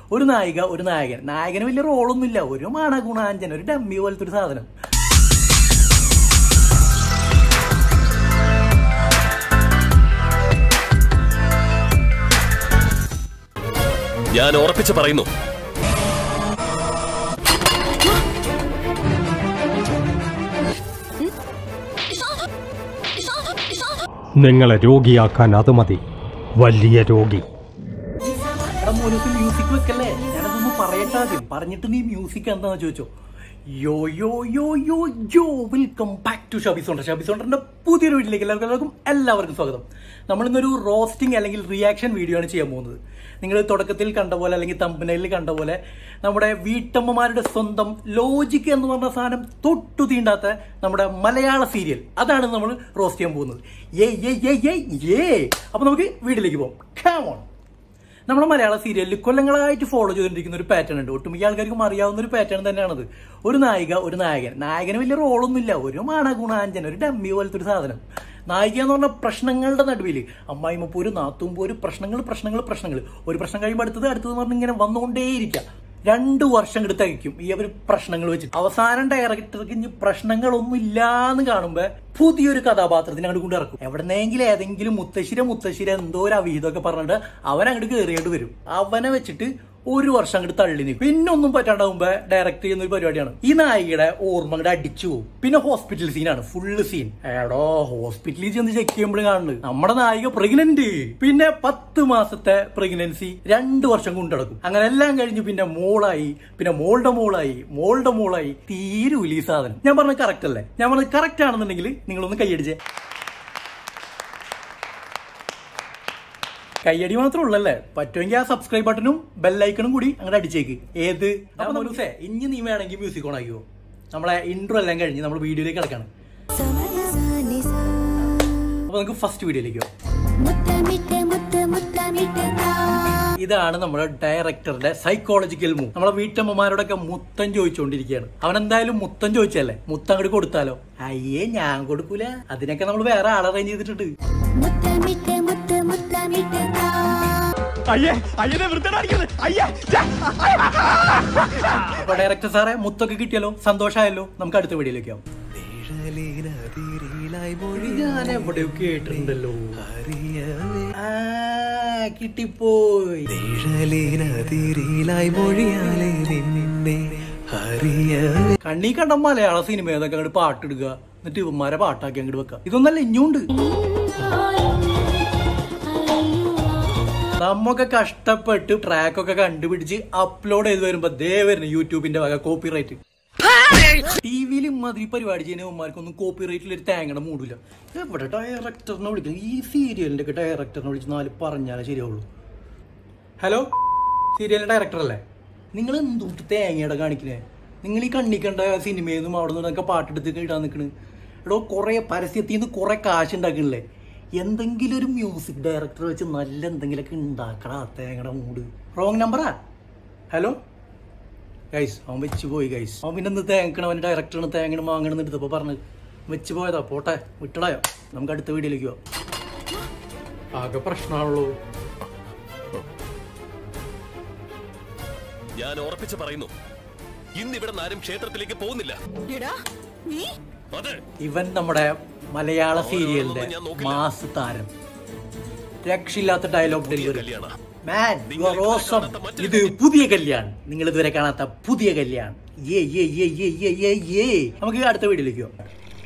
ഒരു നായിക ഒരു നായകൻ നായകന് വലിയ റോളൊന്നുമില്ല ഒരു മാണഗുണാഞ്ചൻ ഒരു ഡമ്മി പോലത്തെ ഒരു സാധനം ഞാൻ ഉറപ്പിച്ചു പറയുന്നു നിങ്ങളെ രോഗിയാക്കാൻ അത് മതി വലിയ രോഗി എടാ മോനൂസ് മ്യൂസിക് വെക്കല്ലേ ഞാനതൊന്ന് പറയട്ടെ ആദ്യം പറഞ്ഞിട്ട് നീ മ്യൂസിക് എന്താന്ന് ചോദിച്ചോ യോ yo yo yo yo welcome back to Shabi's wonder ഷബിസോണ്ടറിന്റെ പുതിയൊരു വീട്ടിലേക്ക് എല്ലാവർക്കും എല്ലാവർക്കും എല്ലാവർക്കും സ്വാഗതം നമ്മളിന്നൊരു റോസ്റ്റിംഗ് അല്ലെങ്കിൽ റിയാക്ഷൻ വീഡിയോ ആണ് ചെയ്യാൻ പോകുന്നത് നിങ്ങൾ തുടക്കത്തിൽ കണ്ട പോലെ അല്ലെങ്കിൽ തമ്പനയിൽ കണ്ട പോലെ നമ്മുടെ വീട്ടമ്മമാരുടെ സ്വന്തം ലോജിക് എന്ന് പറഞ്ഞ സാധനം തൊട്ടു തീണ്ടാത്ത നമ്മുടെ മലയാള സീരിയൽ അതാണ് നമ്മൾ റോസ്റ്റ് ചെയ്യാൻ പോകുന്നത് ഏ ഏ ഏ ഏ ഏ അപ്പൊ നമുക്ക് വീട്ടിലേക്ക് പോകാം ഖാമോൺ നമ്മുടെ മലയാള സീരിയലിൽ കൊല്ലങ്ങളായിട്ട് ഫോളോ ചെയ്തുകൊണ്ടിരിക്കുന്ന ഒരു പാറ്റേൺ ഉണ്ട് ഒട്ടുമിക്ക ആൾക്കാർക്കും അറിയാവുന്ന ഒരു പാറ്റേൺ തന്നെയാണത് ഒരു നായിക ഒരു നായകൻ നായകന് വലിയ റോളൊന്നുമില്ല ഒരു മാണഗുണാഞ്ചൻ ഒരു ഡമ്മി പോലത്തെ ഒരു സാധനം നായിക എന്ന് പറഞ്ഞ പ്രശ്നങ്ങളുടെ നടുവിൽ അമ്മായിമ്മ പോര് നാത്തും പോര് പ്രശ്നങ്ങൾ പ്രശ്നങ്ങൾ പ്രശ്നങ്ങൾ ഒരു പ്രശ്നം കഴിയുമ്പോൾ അടുത്തത് അടുത്തത് പറഞ്ഞ് ഇങ്ങനെ വന്നുകൊണ്ടേയിരിക്കുക രണ്ടു വർഷം എടുത്ത് അയക്കും ഈ അവർ പ്രശ്നങ്ങൾ വെച്ചിട്ട് അവസാനം ഡയറക്ടർക്ക് ഇനി പ്രശ്നങ്ങളൊന്നും ഇല്ലാന്ന് കാണുമ്പോ പുതിയൊരു കഥാപാത്രത്തിന് അങ്ങോട്ട് കൊണ്ട് ഇറക്കും എവിടെന്നെങ്കിലും ഏതെങ്കിലും മുത്തശ്ശിര മുത്തശ്ശിര എന്തോ ഒരു അവീതമൊക്കെ പറഞ്ഞിട്ട് അവൻ അങ്ങോട്ട് കയറിയോണ്ട് വരും അവനെ വെച്ചിട്ട് ഒരു വർഷം അങ്ങോട്ട് തള്ളി നിൽക്കും പിന്നെ ഒന്നും പറ്റാണ്ടാവുമ്പോ ഡയറക്ട് ചെയ്യുന്ന ഒരു പരിപാടിയാണ് ഈ നായികയുടെ ഓർമ്മ അങ്ങോട്ട് അടിച്ചു പോകും പിന്നെ ഹോസ്പിറ്റൽ സീനാണ് ഫുള്ള് സീൻ എടോ ഹോസ്പിറ്റലിൽ ചെന്ന് ചെക്ക് ചെയ്യുമ്പോഴും കാണുന്നത് നമ്മുടെ നായിക പ്രഗ്നന്റ് പിന്നെ പത്ത് മാസത്തെ പ്രഗ്നൻസി രണ്ടു വർഷം കൊണ്ടടക്കും അങ്ങനെ എല്ലാം കഴിഞ്ഞ് പിന്നെ മോളായി പിന്നെ മോളുടെ മോളായി മോളുടെ മോളായി തീരൂല ഈ സാധനം ഞാൻ പറഞ്ഞത് കറക്റ്റ് അല്ലേ ഞാൻ പറഞ്ഞത് കറക്റ്റ് ആണെന്നുണ്ടെങ്കിൽ നിങ്ങളൊന്ന് കൈയടിച്ചേ കയ്യടി മാത്രമേ ഉള്ളല്ലേ പറ്റുമെങ്കിൽ ആ സബ്സ്ക്രൈബ് ബട്ടണും ബെല്ലൈക്കണും കൂടി അങ്ങോട്ട് അടിച്ചേക്ക് ഏത് അപ്പൊ മനൂസേ ഇനി നീ വേണമെങ്കിൽ മ്യൂസിക് ഓൺ ആക്കിയോ നമ്മളെ ഇൻട്രോ എല്ലാം കഴിഞ്ഞ് നമ്മൾ വീഡിയോയിലേക്ക് കിടക്കാണ് അപ്പൊ നമുക്ക് ഫസ്റ്റ് വീഡിയോയിലേക്ക് പോകാം മുത്തമിട്ട് മുത്ത് മുത്തമിട്ട് താ ഇതാണ് നമ്മുടെ ഡയറക്ടറുടെ സൈക്കോളജിക്കൽ മൂവ് നമ്മളെ വീട്ടമ്മമാരോടൊക്കെ മുത്തം ചോദിച്ചുകൊണ്ടിരിക്കുകയാണ് അവൻ എന്തായാലും മുത്തം ചോദിച്ചല്ലേ മുത്തം അങ്ങോട്ട് കൊടുത്താലോ അയ്യേ ഞാൻ കൊടുക്കൂല അതിനൊക്കെ നമ്മൾ വേറെ ആളെ അറേഞ്ച് ചെയ്തിട്ടുണ്ട് മുത്തമിട്ട് മുത്ത് മുത്തമിട്ട് താ അപ്പൊ ഡയറക്ടർ സാറേ മുത്തൊക്കെ കിട്ടിയല്ലോ സന്തോഷമായല്ലോ നമുക്ക് അടുത്ത വീഡിയോയിലേക്ക് ആവും ഞാൻ എവിടെയോ കേട്ടിട്ടുണ്ടല്ലോ ആ കിട്ടിപ്പോയി നിഴലിനതിരിലായി മൊഴിയാലെ നിന്നെ അറിയവേ കണ്ണീ കണ്ട മലയാള സിനിമ ഏതൊക്കെ അങ്ങോട്ട് പാട്ടിടുക എന്നിട്ട് ഇവന്മാരെ പാട്ടാക്കി അങ്ങോട്ട് വെക്കാം ഇതൊന്നല്ല ഇനിയുണ്ട് നമ്മൊക്കെ കഷ്ടപ്പെട്ട് ട്രാക്കൊക്കെ കണ്ടുപിടിച്ച് അപ്ലോഡ് ചെയ്ത് വരുമ്പോ ദേ വരുന്നു യൂട്യൂബിന്റെ വക കോപ്പിറൈറ്റ് ടി വിയിൽ ഇമാതിരി പരിപാടി ചെയ്യുന്ന ഉമ്മാർക്കൊന്നും കോപ്പിറൈറ്റിൽ ഒരു തേങ്ങയുടെ മൂടില്ല എവിടെ ഡയറക്ടറിനെ വിളിക്കണം ഈ സീരിയലിന്റെ ഒക്കെ ഡയറക്ടറിനെ വിളിച്ച് നാല് പറഞ്ഞാലേ ശരിയാവുള്ളൂ ഹലോ സീരിയലിന്റെ ഡയറക്ടർ അല്ലേ നിങ്ങൾ എന്തുകൊണ്ട് തേങ്ങയുടെ കാണിക്കണേ നിങ്ങൾ ഈ കണ്ണി കണ്ട സിനിമയിൽ നിന്നും അവിടെ നിന്നൊക്കെ പാട്ടെടുത്ത് ഇടാൻ നിൽക്കണ് എടോ കുറെ പരസ്യത്തിൽ നിന്ന് കുറെ കാശ് ഉണ്ടാക്കണില്ലേ എന്തെങ്കിലും ഒരു മ്യൂസിക് ഡയറക്ടർ വെച്ച് നല്ല എന്തെങ്കിലുമൊക്കെ ഉണ്ടാക്കടാ തേങ്ങയുടെ മൂഡ് റോങ് നമ്പറാ ഹലോ ഗൈസ് അവൻ വെച്ച് പോയി ഗൈസ് അവൻ പിന്നെ എന്ത് തേങ്ങണം അവൻ ഡയറക്ടറാണ് തേങ്ങണം വാങ്ങണം എന്ന് എടുത്തപ്പോൾ പറഞ്ഞ് വെച്ച് പോയതാ പോട്ടെ വിട്ടടായോ നമുക്ക് അടുത്ത വീഡിയോയിലേക്ക് പോവാം ആകെ പ്രശ്നമാണല്ലോ ഞാൻ ഉറപ്പിച്ചു പറയുന്നു ഇന്ന് ഇവിടെ ആരും ക്ഷേത്രത്തിലേക്ക് പോകുന്നില്ല അതെ ഇവൻ നമ്മുടെ മലയാള സീരിയലിന്റെ മാസ് താരം രക്ഷയില്ലാത്ത ഡയലോഗ് ഡെലിവറി കല്യാണ മാൻ യു ആർ ഓസം ഇത് പുതിയ കല്യാൺ നിങ്ങൾ ഇതുവരെ കാണാത്ത പുതിയ കല്യാൺ ഏ ഏ ഏ ഏ ഏ ഏ ഏ നമുക്ക് അടുത്ത വീഡിയോയിലേക്ക് പോകാം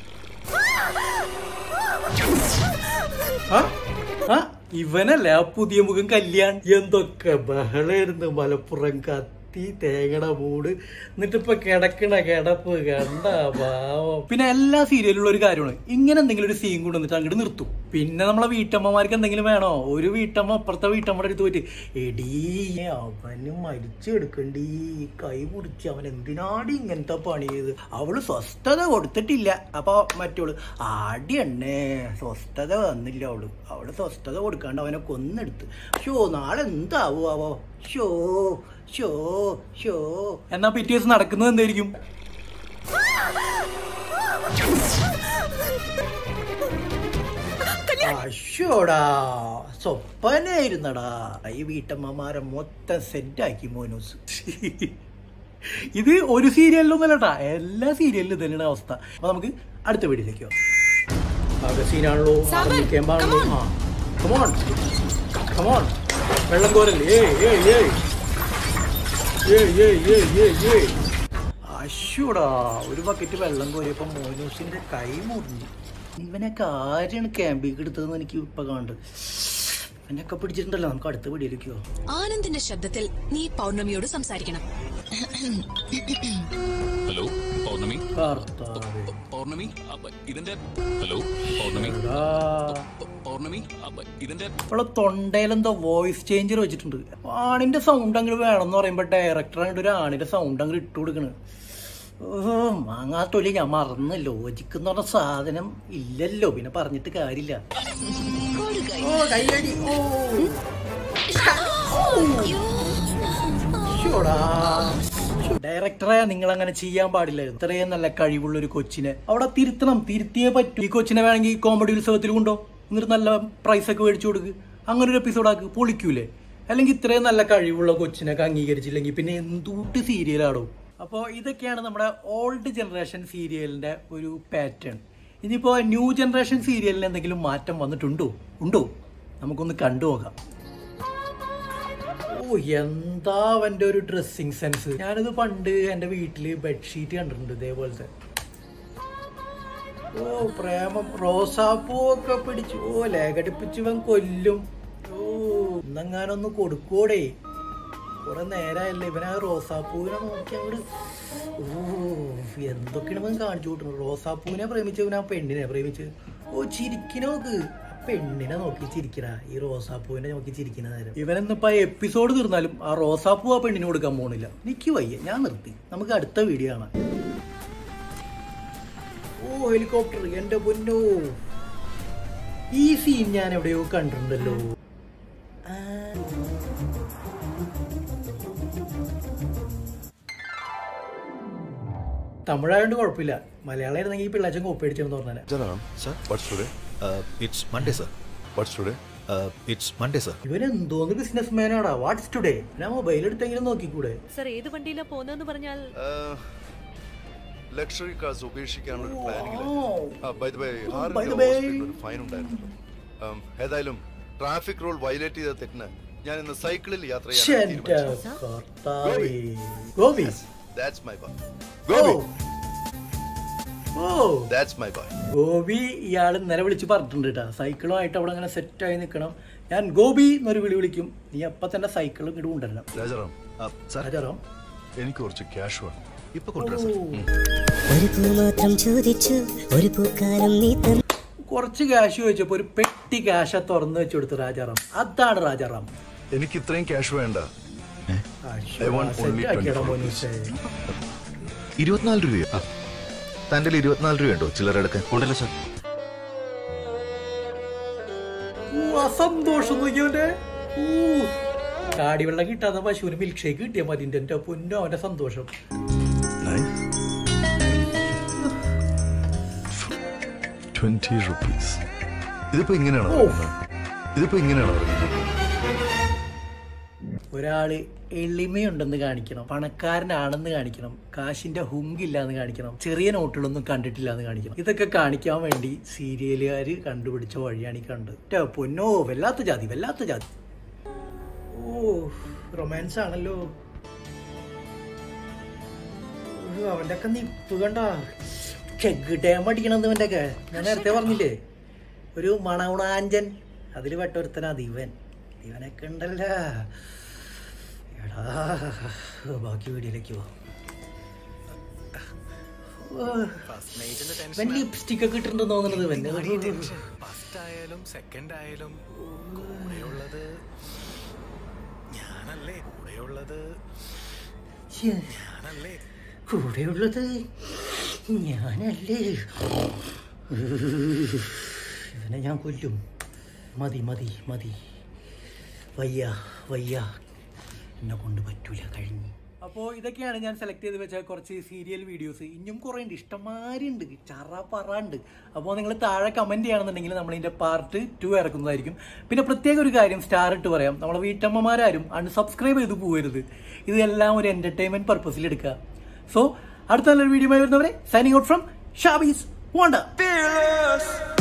ആ? ആ? ഇവനല്ലേ ആ പുതിയ മുഖം കല്യാൺ എന്തൊക്കെ ബഹളായിരുന്നു മലപ്പുറം കത്തി തേങ്ങട മൂട് എന്നിട്ട് ഇപ്പൊ കിടക്കണ കിടപ്പ് കണ്ട പാവം പിന്നെ എല്ലാ സീരിയലിലുള്ള ഒരു കാര്യമാണ് ഇങ്ങനെ എന്തെങ്കിലും ഒരു സീൻ കൊണ്ടുവന്നിട്ട് അങ്ങോട്ട് നിർത്തും പിന്നെ നമ്മളെ വീട്ടമ്മമാർക്ക് എന്തെങ്കിലും വേണോ ഒരു വീട്ടമ്മ അപ്പുറത്തെ വീട്ടമ്മയുടെ അടുത്ത് പോയിട്ട് എടീ അവന് മരിച്ചെടുക്കണ്ടീ കൈ മുറിച്ച് അവൻ എന്തിനാടി ഇങ്ങനത്തെ പണി ചെയ്ത് അവള് സ്വസ്ഥത കൊടുത്തിട്ടില്ല അപ്പൊ മറ്റോള് ആടിയണ്ണേ സ്വസ്ഥത വന്നില്ല അവള് അവള് സ്വസ്ഥത കൊടുക്കാണ്ട് അവനെ കൊന്നെടുത്ത് ഷോ നാളെ എന്താവോ അവോ ഷോ ഷോ ഷോ എന്നാ പിറ്റേ ദിവസം നടക്കുന്നത് എന്തായിരിക്കും അശോടാ സ്വപ്പനായിരുന്നടാ ഈ വീട്ടമ്മമാരെ മൊത്തം സെറ്റാക്കി മോനൂസ് ഇത് ഒരു സീരിയലിലൊന്നല്ലട്ടാ എല്ലാ സീരിയലിലും തന്നെയാണ് അവസ്ഥ അപ്പൊ നമുക്ക് അടുത്ത വീഡിയോയിലേക്ക് പോകാം സീനാണല്ലോ ആരംഭിക്കാൻ പാടുള്ളൂ ആ കമോൺ കമോൺ വെള്ളം കോരല്ലേ ഏയ് ഏയ് ഏയ് ഏയ് ഏയ് ഏയ് ഏയ് ഏയ് അശ്വടാ ഒരു ബക്കറ്റ് വെള്ളം കോരിയപ്പോ മോനൂസിന്റെ കൈ മുറിഞ്ഞു ഇവനൊക്കെ ആരാണ് ക്യാമ്പിലേക്ക് എടുത്തതെന്ന് എനിക്ക് ഇപ്പൊ കാണുന്നുണ്ട് ഇവനൊക്കെ പിടിച്ചിട്ടുണ്ടല്ലോ നമുക്ക് അടുത്ത വീഡിയോയിലേക്കോ ആനന്ദിന്റെ ശബ്ദത്തിൽ നീ പൗർണമിയോട് സംസാരിക്കണം ഹലോ പൗർണമി കർത്താവേ. പൗർണമി അപ്പ ഇതിന്റെ ഹലോ പൗർണമി എടാ. പൗർണമി അപ്പ ഇതിന്റെ ഇവിടെ തൊണ്ടയിലെന്തോ വോയിസ് ചേഞ്ചർ വെച്ചിട്ടുണ്ട് ആണിന്റെ സൗണ്ട് അങ്ങോട്ട് വേണമെന്ന് പറയുമ്പോ ഡയറക്ടർ അങ്ങോട്ട് ഒരു ആണിന്റെ സൗണ്ട് അങ്ങോട്ട് ഇട്ട് കൊടുക്കണ് ഓ മാങ്ങാത്തൊലി ഞാൻ മറന്ന് ലോജിക്ക് എന്ന് പറഞ്ഞ സാധനം ഇല്ലല്ലോ പിന്നെ പറഞ്ഞിട്ട് കാര്യമില്ല ഓ കൈയടി ഓ ശ്ശോടാ. ഡയറക്ടറെ നിങ്ങൾ അങ്ങനെ ചെയ്യാൻ പാടില്ല ഇത്രയും നല്ല കഴിവുള്ള ഒരു കൊച്ചിനെ അവിടെ തിരുത്തണം തിരുത്തിയേ പറ്റൂ ഈ കൊച്ചിനെ വേണമെങ്കിൽ കോമഡി ഉത്സവത്തിൽ കൊണ്ടോ എന്നിട്ട് നല്ല പ്രൈസ് ഒക്കെ മേടിച്ചു കൊടുക്ക് അങ്ങനെ ഒരു എപ്പിസോഡ് ആക്ക് പൊളിക്കൂലേ അല്ലെങ്കിൽ ഇത്രയും നല്ല കഴിവുള്ള കൊച്ചിനൊക്കെ അംഗീകരിച്ചില്ലെങ്കിൽ പിന്നെ എന്തുകൂട്ട് സീരിയലാടോ അപ്പോൾ ഇതൊക്കെയാണ് നമ്മുടെ ഓൾഡ് ജനറേഷൻ സീരിയലിന്റെ ഒരു പാറ്റേൺ ഇനിയിപ്പോ ന്യൂ ജനറേഷൻ സീരിയലിന് എന്തെങ്കിലും മാറ്റം വന്നിട്ടുണ്ടോ ഉണ്ടോ നമുക്കൊന്ന് കണ്ടു നോക്കാം ഓ എന്താ അവന്റെ ഒരു ഡ്രസ്സിങ് സെൻസ് ഞാനിത് പണ്ട് എന്റെ വീട്ടില് ബെഡ്ഷീറ്റ് കണ്ടിട്ടുണ്ട് ഇതേപോലത്തെ ഓ പ്രേമം റോസാപ്പൂ ഒക്കെ പിടിച്ചു ഓ ലേഖടിപ്പിച്ച് ഇവൻ കൊല്ലും ഓ ഇന്നെങ്ങാനൊന്ന് കൊടുക്കൂടെ കുറെ നേരമല്ലേ ഇവൻ ആ റോസാപ്പൂവിനെ നോക്കി അങ്ങോട്ട് ഓ എന്തൊക്കെയാണ് ഇവൻ കാണിച്ചു കൂട്ടുന്നത് റോസാപ്പൂവിനെ പ്രേമിച്ച് ഇവൻ ആ പെണ്ണിനെ പ്രേമിച്ച് ഓ ചിരിക്കണ നോക്ക് ആ പെണ്ണിനെ നോക്കി ചിരിക്കണ ഈ റോസാപ്പൂവിനെ നോക്കി ചിരിക്കുന്ന നേരം ഇവനെന്നിപ്പോ എപ്പിസോഡ് തീർന്നാലും ആ റോസാപ്പൂ ആ പെണ്ണിന് കൊടുക്കാൻ പോണില്ല എനിക്ക് വയ്യ ഞാൻ നിർത്തി നമുക്ക് അടുത്ത വീഡിയോ കാണാം ഓ ഹെലികോപ്റ്റർ എന്റെ പൊന്നോ ഈ സീൻ ഞാൻ എവിടെയോ കണ്ടിട്ടുണ്ടല്ലോ ആ. തമിഴായോണ്ട് കുഴപ്പമില്ല മലയാളമായിരുന്നെങ്കിൽ ഈ പിള്ളേച്ചൻ കോപ്പി അടിച്ചെന്ന് പറഞ്ഞാൽ Jalaram, sir, what's today? Uh, it's Monday, sir. What's today? Uh, it's Monday, sir. ഇവൻ എന്തോന്ന് ബിസിനസ് മാനാടാ വാട്ട്സ് ടുഡേ ഞാൻ മൊബൈൽ എടുത്തെങ്കിലും നോക്കിക്കൂടെ സർ ഏത് വണ്ടിയിലാ പോകുന്നതെന്ന് പറഞ്ഞാൽ Uh, ലക്ഷറി കാർസ് ഉപേക്ഷിക്കാനുള്ള ഒരു planning Oh. By the by by the way. ഒരു ഫൈൻ ഉണ്ടായിരുന്നു Um, ഏതായാലും ട്രാഫിക് റൂൾ വയലേറ്റ് ചെയ്ത തെറ്റിന് ഞാൻ ഇന്ന് സൈക്കിളിൽ യാത്ര ചെയ്യാൻ എന്റെ തീരുമാനിച്ചു കർത്താവേ. Gopi that's my boy oh Gopi oh that's my boy Gopi ഇയാൾ ഇന്നലെ വിളിച്ച് പറഞ്ഞിട്ടുണ്ട് കേട്ടാ സൈക്കിളുമായിട്ട് അവിടെ അങ്ങനെ സെറ്റായി നിൽക്കണം ഞാൻ ഗോപി എന്നൊരു വിളി വിളിക്കും നീ അപ്പൊ തന്നെ സൈക്കിളും ഇങ്ങോട്ട് കൊണ്ടുവരണം രാജാറാം സാർ രാജാറാം എനിക്ക് കുറച്ച് ക്യാഷ് വേണം ഇപ്പൊ കൊണ്ടുവരാം സാർ ഒരു പൂ മാത്രം ചോദിച്ചു ഒരു പൂക്കാലം നീ തന്നു കുറച്ച് ക്യാഷ് ചോദിച്ചപ്പോ ഒരു പെട്ടി ക്യാഷ തുറന്നു വെച്ചു കൊടുത്തു രാജാറാം അതാണ് രാജാറാം എനിക്ക് ഇത്രയും ക്യാഷ് വേണ്ട I want only സെറ്റ് ആക്കിയടാ 24 മോനൂസേ ഇരുപത്തിനാല് രൂപയോ തന്റെ ഇരുപത്തിനാല് രൂപയുണ്ടോ ചില്ലറ എടുക്കാൻ ഉണ്ടല്ലോ സാർ ഊ, ആ സന്തോഷം നോക്കിയവന്റെ ഊ. കാടിവെള്ളം കിട്ടാതെ പശുവിന് മിൽക്ക് ഷേക്ക് കിട്ടിയാൽ മതി എന്റെ പൊന്നോ അവന്റെ സന്തോഷം ട്വന്റി റുപ്പീസ് ഇതിപ്പോ ഇങ്ങനെയാണോ ഓ. പറയുന്നത്? ഇതിപ്പോ ഇങ്ങനെയാണോ പറയുന്നത് ഒരാള് എളിമയുണ്ടെന്ന് കാണിക്കണം പണക്കാരനാണെന്ന് കാണിക്കണം കാശിന്റെ ഹുങ്കില്ല എന്ന് കാണിക്കണം ചെറിയ നോട്ടുകളൊന്നും കണ്ടിട്ടില്ല എന്ന് കാണിക്കണം ഇതൊക്കെ കാണിക്കാൻ വേണ്ടി സീരിയലുകാര് കണ്ടുപിടിച്ച വഴിയാണ് ഈ കണ്ടത് ട്ടോ, പൊന്നോ വല്ലാത്ത ജാതി വല്ലാത്ത ജാതി ഓ റൊമാൻസ് ആണല്ലോ ഓ, അവന്റെ ഒക്കെ നിപ്പ് കണ്ട ചെഗ് ഡാം അടിക്കണമെന്ന് ഇവന്റെ ഒക്കെ ഞാൻ നേരത്തെ പറഞ്ഞില്ലേ ഒരു മണവുണാഞ്ചൻ അതിൽ പെട്ടൊരുത്തനാ ഇവൻ ഇവനൊക്കെ ഉണ്ടല്ലോ എടാ ബാക്കി വീഡിയോയിലേക്ക് പോവാം ഇവൻ ലിപ്സ്റ്റിക് ഒക്കെ ഇട്ടിട്ടുണ്ടെന്ന് തോന്നുന്നത് ഇവൻ ഫസ്റ്റ് ആയാലും സെക്കൻഡ് ആയാലും കൂടെയുള്ളത് ഞാനല്ലേ കൂടെയുള്ളത് ശ്ശേ, ഞാനല്ലേ കൂടെയുള്ളത് ഞാനല്ലേ ഇവനെ ഞാൻ കൊല്ലും മതി മതി മതി വയ്യ വയ്യ എന്നെ കൊണ്ട് പറ്റൂല കഴിഞ്ഞു അപ്പോൾ ഇതൊക്കെയാണ് ഞാൻ സെലക്ട് ചെയ്ത് വെച്ച കുറച്ച് സീരിയൽ വീഡിയോസ് ഇനിയും കുറേ ഉണ്ട് ഇഷ്ടംമാരി ഉണ്ട് ചറ പറ ഉണ്ട് അപ്പോൾ നിങ്ങൾ താഴെ കമൻറ്റ് ചെയ്യുകയാണെന്നുണ്ടെങ്കിൽ നമ്മളിതിൻ്റെ പാർട്ട് ടു ഇറക്കുന്നതായിരിക്കും പിന്നെ പ്രത്യേക ഒരു കാര്യം സ്റ്റാർ ഇട്ട് പറയാം നമ്മളെ വീട്ടമ്മമാരാരും അൺസബ്സ്ക്രൈബ് ചെയ്ത് പോകരുത് ഇതെല്ലാം ഒരു എൻ്റർടൈൻമെൻറ്റ് പർപ്പസിൽ എടുക്കുക സോ അടുത്ത നല്ലൊരു വീഡിയോ വരുന്നവരെ signing out from Shabi's wonder